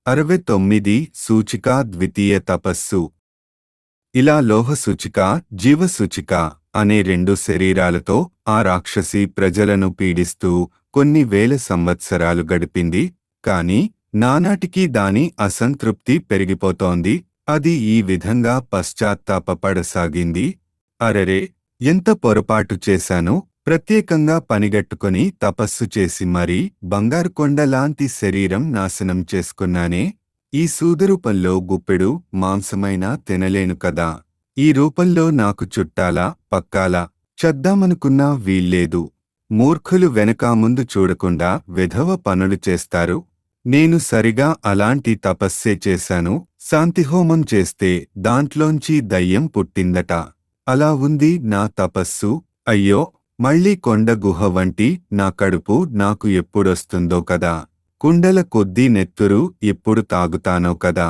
అరవై తొమ్మిది సూచిక ద్వితీయ తపస్సు ఇలా లోహ సూచిక జీవ సూచిక అనే రెండు శరీరాలతో ఆ రాక్షసి ప్రజలను పీడిస్తూ కొన్ని వేల సంవత్సరాలు గడిపింది కాని నానాటికి దాని అసంతృప్తి పెరిగిపోతోంది అది ఈ విధంగా పశ్చాత్తాపపడసాగింది అరెరే ఎంత పొరపాటు చేశాను ప్రత్యేకంగా పనిగట్టుకొని తపస్సు చేసి మరీ బంగారు కొండలాంటి శరీరం నాశనం చేసుకున్నానే ఈ సూదరూపంలో గుప్పెడు మాంసమైనా తినలేను కదా ఈ రూపంలో నాకు చుట్టాలా పక్కాలా చద్దామనుకున్నా వీల్లేదు మూర్ఖులు వెనక ముందు చూడకుండా విధవ పనులు చేస్తారు నేను సరిగా అలాంటి తపస్సే చేశాను శాంతిహోమం చేస్తే దాంట్లోంచి దయ్యం పుట్టిందట అలా ఉంది నా తపస్సు అయ్యో మళ్ళీ కొండ గుహ వంటి నా కడుపు నాకు ఎప్పుడొస్తుందో కదా కుండల కొద్దీ నెత్తురు ఎప్పుడు తాగుతానో కదా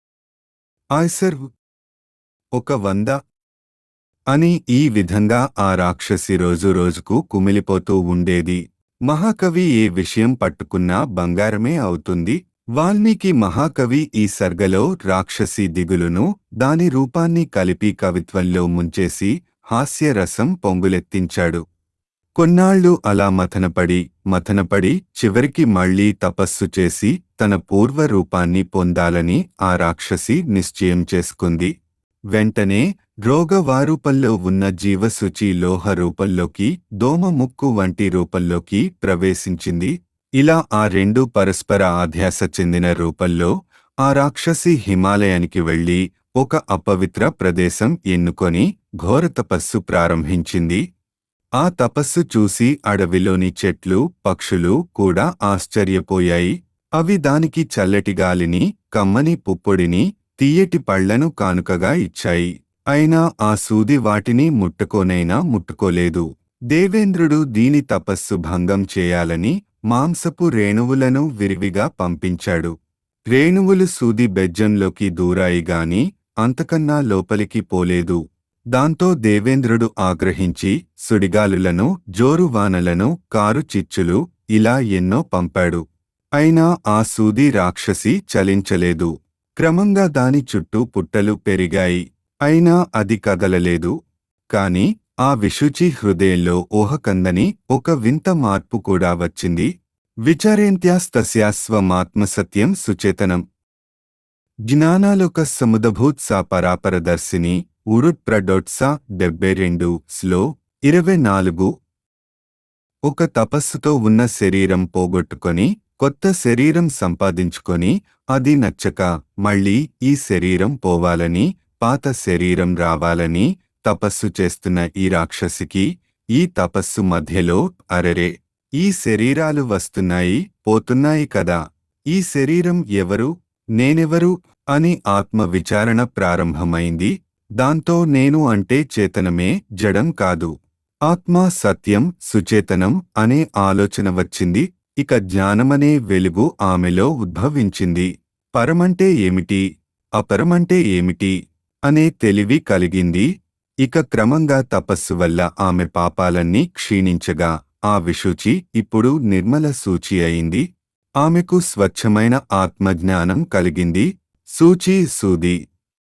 ఆయ్సర్ ఒక వంద అని ఈ విధంగా ఆ రాక్షసి రోజు రోజుకు కుమిలిపోతూ ఉండేది మహాకవి ఏ విషయం పట్టుకున్నా బంగారమే అవుతుంది వాల్మీకి మహాకవి ఈ సర్గలో రాక్షసి దిగులును దాని రూపాన్ని కలిపి కవిత్వంలో ముంచేసి హాస్యరసం పొంగులెత్తించాడు కొన్నాళ్లు అలా మథనపడి మథనపడి చివరికి మళ్లీ తపస్సు చేసి తన పూర్వ రూపాన్ని పొందాలని ఆ రాక్షసి నిశ్చయం చేసుకుంది వెంటనే రోగవారూపంలో ఉన్న జీవశుచి లోహ రూపంలోకి దోమ ముక్కు వంటి రూపంలోకి ప్రవేశించింది ఇలా ఆ రెండు పరస్పర ఆధ్యాస చెందిన రూపంలో ఆ రాక్షసి హిమాలయానికి వెళ్లి ఒక అపవిత్ర ప్రదేశం ఎన్నుకొని ఘోర తపస్సు ప్రారంభించింది ఆ తపస్సు చూసి అడవిలోని చెట్లు పక్షులు కూడా ఆశ్చర్యపోయాయి అవి దానికి చల్లటి గాలిని కమ్మని పుప్పొడిని తీయటి పళ్లను కానుకగా ఇచ్చాయి అయినా ఆ సూది వాటిని ముట్టుకోనైనా ముట్టుకోలేదు దేవేంద్రుడు దీని తపస్సు భంగం చేయాలని మాంసపు రేణువులను విరివిగా పంపించాడు రేణువులు సూది బెజ్జంలోకి దూరాయిగాని అంతకన్నా లోపలికి పోలేదు దాంతో దేవేంద్రుడు ఆగ్రహించి సుడిగాలులను జోరువానలను కారు చిచ్చులు ఇలా ఎన్నో పంపాడు అయినా ఆ సూది రాక్షసి చలించలేదు క్రమంగా దాని చుట్టూ పుట్టలు పెరిగాయి అయినా అది కదలలేదు కాని ఆ విశుచి హృదయంలో ఊహకందని ఒక వింత మార్పు కూడా వచ్చింది విచారేంత్యాస్తస్యాస్వమాత్మసత్యం సుచేతనం జ్ఞానాలోక సముదభూత్ సా పరాపరదర్శిని ఉరుట్ప్రడొట్సా డెబ్బై రెండు స్లో ఇరవై నాలుగు ఒక తపస్సుతో ఉన్న శరీరం పోగొట్టుకొని కొత్త శరీరం సంపాదించుకొని అది నచ్చక మళ్ళీ ఈ శరీరం పోవాలని పాత శరీరం రావాలని తపస్సు చేస్తున్న ఈ రాక్షసికి ఈ తపస్సు మధ్యలో అరెరే ఈ శరీరాలు వస్తున్నాయి పోతున్నాయి కదా ఈ శరీరం ఎవరు నేనెవరు అని ఆత్మ విచారణ ప్రారంభమైంది దాంతో నేను అంటే చేతనమే జడం కాదు ఆత్మ సత్యం సుచేతనం అనే ఆలోచన వచ్చింది ఇక జ్ఞానమనే వెలుగు ఆమెలో ఉద్భవించింది పరమంటే ఏమిటి అపరమంటే ఏమిటి అనే తెలివి కలిగింది ఇక క్రమంగా తపస్సు వల్ల ఆమె పాపాలన్నీ క్షీణించగా ఆ విశుచి ఇప్పుడు నిర్మల సూచి అయింది ఆమెకు స్వచ్ఛమైన ఆత్మజ్ఞానం కలిగింది సూచి సూది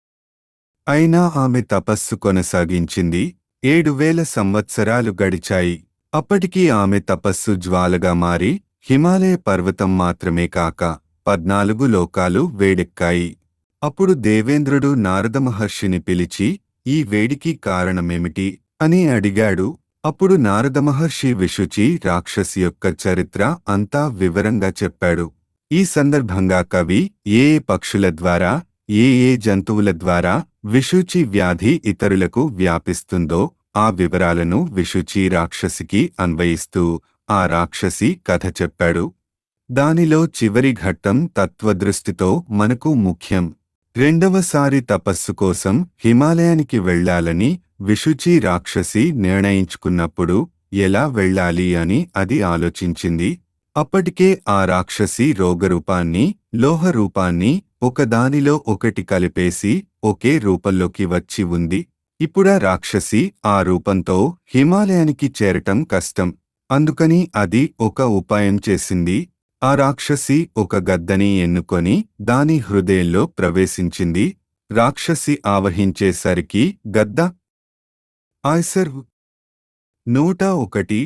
అయినా ఆమె తపస్సు కొనసాగించింది ఏడు వేల సంవత్సరాలు గడిచాయి అప్పటికీ ఆమె తపస్సు జ్వాలగా మారి హిమాలయ పర్వతం మాత్రమే కాక పద్నాలుగు లోకాలు వేడెక్కాయి అప్పుడు దేవేంద్రుడు నారద మహర్షిని పిలిచి ఈ వేడికి కారణమేమిటి అని అడిగాడు అప్పుడు నారద మహర్షి విశుచి రాక్షసి యొక్క చరిత్ర అంతా వివరంగా చెప్పాడు ఈ సందర్భంగా కవి ఏ ఏ పక్షుల ద్వారా ఏ ఏ జంతువుల ద్వారా విశుచి వ్యాధి ఇతరులకు వ్యాపిస్తుందో ఆ వివరాలను విశుచి రాక్షసికి అన్వయిస్తూ ఆ రాక్షసి కథ చెప్పాడు దానిలో చివరి ఘట్టం తత్వదృష్టితో మనకు ముఖ్యం రెండవసారి తపస్సు కోసం హిమాలయానికి వెళ్ళాలని విశుచి రాక్షసి నిర్ణయించుకున్నప్పుడు ఎలా వెళ్ళాలి అని అది ఆలోచించింది అప్పటికే ఆ రాక్షసి రోగరూపాన్ని లోహరూపాన్ని ఒకదానిలో ఒకటి కలిపేసి ఒకే రూపంలోకి వచ్చి ఉంది ఇప్పుడా రాక్షసి ఆ రూపంతో హిమాలయానికి చేరటం కష్టం అందుకని అది ఒక ఉపాయం చేసింది ఆ రాక్షసి ఒక గద్దని ఎన్నుకొని దాని హృదయంలో ప్రవేశించింది రాక్షసి ఆవహించేసరికి గద్ద ఆయ్సర్ నూట ఒకటి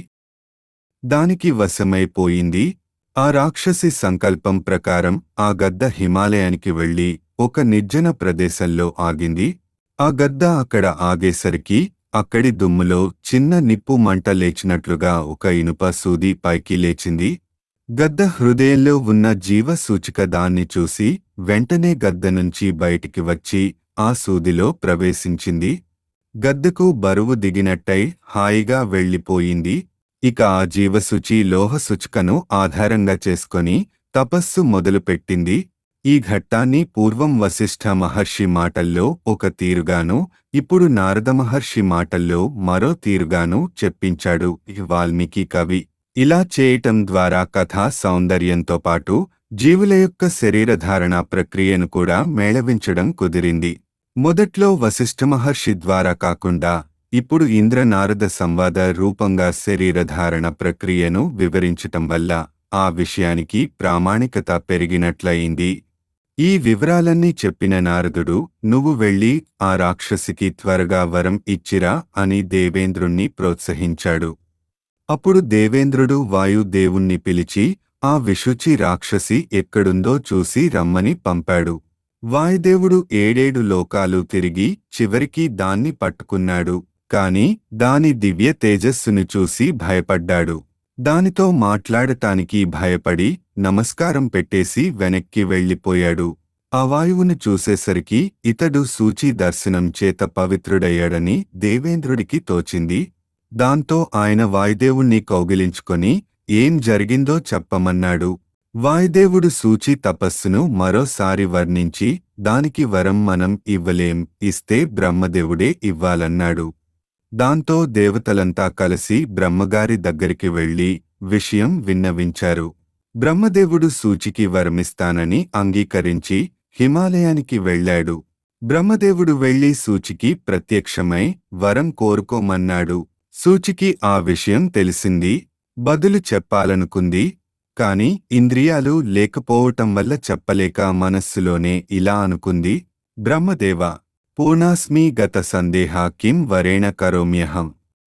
దానికి వశమైపోయింది ఆ రాక్షసి సంకల్పం ప్రకారం ఆ గద్ద హిమాలయానికి వెళ్లి ఒక నిర్జన ప్రదేశంలో ఆగింది ఆ గద్ద అక్కడ ఆగేసరికి అక్కడి దుమ్ములో చిన్న నిప్పు మంట లేచినట్లుగా ఒక ఇనుప సూది పైకి లేచింది గద్ద హృదయంలో ఉన్న జీవ సూచిక దాన్ని చూసి వెంటనే గద్ద నుంచి బయటికి వచ్చి ఆ సూదిలో ప్రవేశించింది గద్దకు బరువు దిగినట్టై హాయిగా వెళ్ళిపోయింది ఇక ఆ జీవశుచి లోహసూచికను ఆధారంగా చేసుకొని తపస్సు మొదలుపెట్టింది ఈ ఘట్టాన్ని పూర్వం వశిష్ఠ మహర్షి మాటల్లో ఒక తీరుగాను ఇప్పుడు నారద మహర్షి మాటల్లో మరో తీరుగాను చెప్పించాడు ఈ వాల్మీకి కవి ఇలా చేయటం ద్వారా కథా సౌందర్యంతో పాటు జీవుల యొక్క శరీరధారణ ప్రక్రియను కూడా మేళవించడం కుదిరింది మొదట్లో వశిష్ఠ మహర్షి ద్వారా కాకుండా ఇప్పుడు ఇంద్ర నారద సంవాద రూపంగా శరీరధారణ ప్రక్రియను వివరించటం వల్ల ఆ విషయానికి ప్రామాణికత పెరిగినట్లయింది ఈ వివరాలన్నీ చెప్పిన నారదుడు నువ్వు వెళ్ళి ఆ రాక్షసికి త్వరగా వరం ఇచ్చిరా అని దేవేంద్రుణ్ణి ప్రోత్సహించాడు అప్పుడు దేవేంద్రుడు వాయుదేవుణ్ణి పిలిచి ఆ విషుచి రాక్షసి ఎక్కడుందో చూసి రమ్మని పంపాడు వాయుదేవుడు ఏడేడు లోకాలు తిరిగి చివరికి దాన్ని పట్టుకున్నాడు కాని దాని దివ్య తేజస్సును చూసి భయపడ్డాడు దానితో మాట్లాడటానికి భయపడి నమస్కారం పెట్టేసి వెనక్కి వెళ్ళిపోయాడు ఆ వాయువును చూసేసరికి ఇతడు సూచి దర్శనం చేత పవిత్రుడయ్యాడని దేవేంద్రుడికి తోచింది దాంతో ఆయన వాయుదేవుణ్ణి కౌగిలించుకొని ఏం జరిగిందో చెప్పమన్నాడు వాయుదేవుడు సూచి తపస్సును మరోసారి వర్ణించి దానికి వరం మనం ఇవ్వలేం ఇస్తే బ్రహ్మదేవుడే ఇవ్వాలన్నాడు దాంతో దేవతలంతా కలిసి బ్రహ్మగారి దగ్గరికి వెళ్లి విషయం విన్నవించారు బ్రహ్మదేవుడు సూచికి వరమిస్తానని అంగీకరించి హిమాలయానికి వెళ్ళాడు బ్రహ్మదేవుడు వెళ్లి సూచికి ప్రత్యక్షమై వరం కోరుకోమన్నాడు సూచికి ఆ విషయం తెలిసింది బదులు చెప్పాలనుకుంది కాని ఇంద్రియాలు లేకపోవటం వల్ల చెప్పలేక మనస్సులోనే ఇలా అనుకుంది బ్రహ్మదేవ పూర్ణాస్మి గత సందేహ కిం వరేణ కరోమ్యహం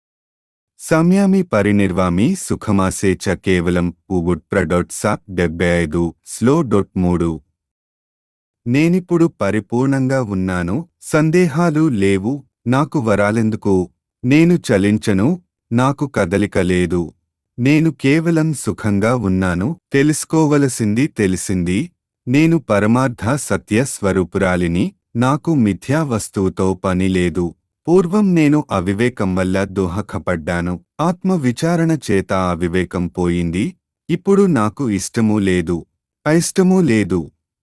సమయామి పరినిర్వామి సుఖమాసే చ కేవలం ఉగుడ్ ప్రడొట్ సా డెబ్బై ఐదు స్లో డొట్ మూడు నేనిప్పుడు పరిపూర్ణంగా ఉన్నాను సందేహాలు లేవు నాకు వరాలెందుకు నేను చలించను నాకు కదలిక లేదు నేను కేవలం సుఖంగా ఉన్నాను తెలుసుకోవలసింది తెలిసింది నేను పరమార్థ సత్య స్వరూపురాలిని నాకు మిథ్యా వస్తువుతో పని లేదు పూర్వం నేను అవివేకం వల్ల దోహకపడ్డాను ఆత్మ విచారణ చేత అవివేకం పోయింది ఇప్పుడు నాకు ఇష్టమూ లేదు అయిష్టమూ లేదు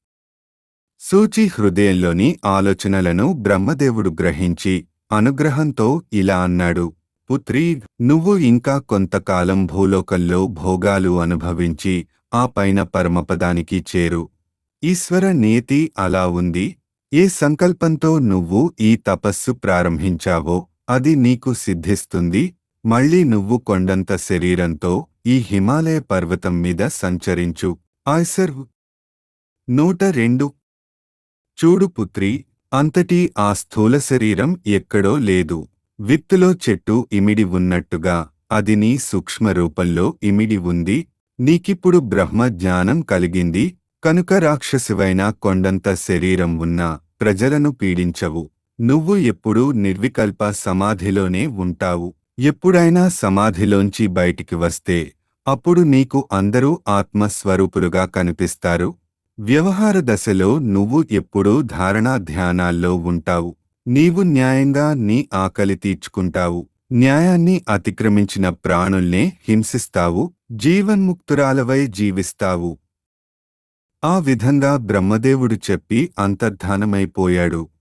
సూచి హృదయంలోని ఆలోచనలను బ్రహ్మదేవుడు గ్రహించి అనుగ్రహంతో ఇలా అన్నాడు పుత్రీ నువ్వు ఇంకా కొంతకాలం భూలోకంలో భోగాలు అనుభవించి ఆ పైన పరమపదానికి చేరు ఈశ్వర నియతి అలా ఉంది ఏ సంకల్పంతో నువ్వు ఈ తపస్సు ప్రారంభించావో అది నీకు సిద్ధిస్తుంది మళ్ళీ నువ్వు కొండంత శరీరంతో ఈ హిమాలయ పర్వతం మీద సంచరించు ఆయ్సర్ నూట రెండు చూడు పుత్రి అంతటి ఆ స్థూల శరీరం ఎక్కడో లేదు విత్తులో చెట్టు ఇమిడి ఉన్నట్టుగా అది నీ సూక్ష్మ రూపంలో ఇమిడి ఉంది నీకిప్పుడు బ్రహ్మ జ్ఞానం కలిగింది కనుక రాక్షసివైన కొండంత శరీరం ఉన్నా ప్రజలను పీడించవు నువ్వు ఎప్పుడూ నిర్వికల్ప సమాధిలోనే ఉంటావు ఎప్పుడైనా సమాధిలోంచి బయటికి వస్తే అప్పుడు నీకు అందరూ ఆత్మస్వరూపులుగా కనిపిస్తారు వ్యవహార దశలో నువ్వు ఎప్పుడూ ధారణా ధ్యానాల్లో ఉంటావు నీవు న్యాయంగా నీ ఆకలి తీర్చుకుంటావు న్యాయాన్ని అతిక్రమించిన ప్రాణుల్నే హింసిస్తావు జీవన్ముక్తురాలవై జీవిస్తావు ఆ విధంగా బ్రహ్మదేవుడు చెప్పి అంతర్ధానమైపోయాడు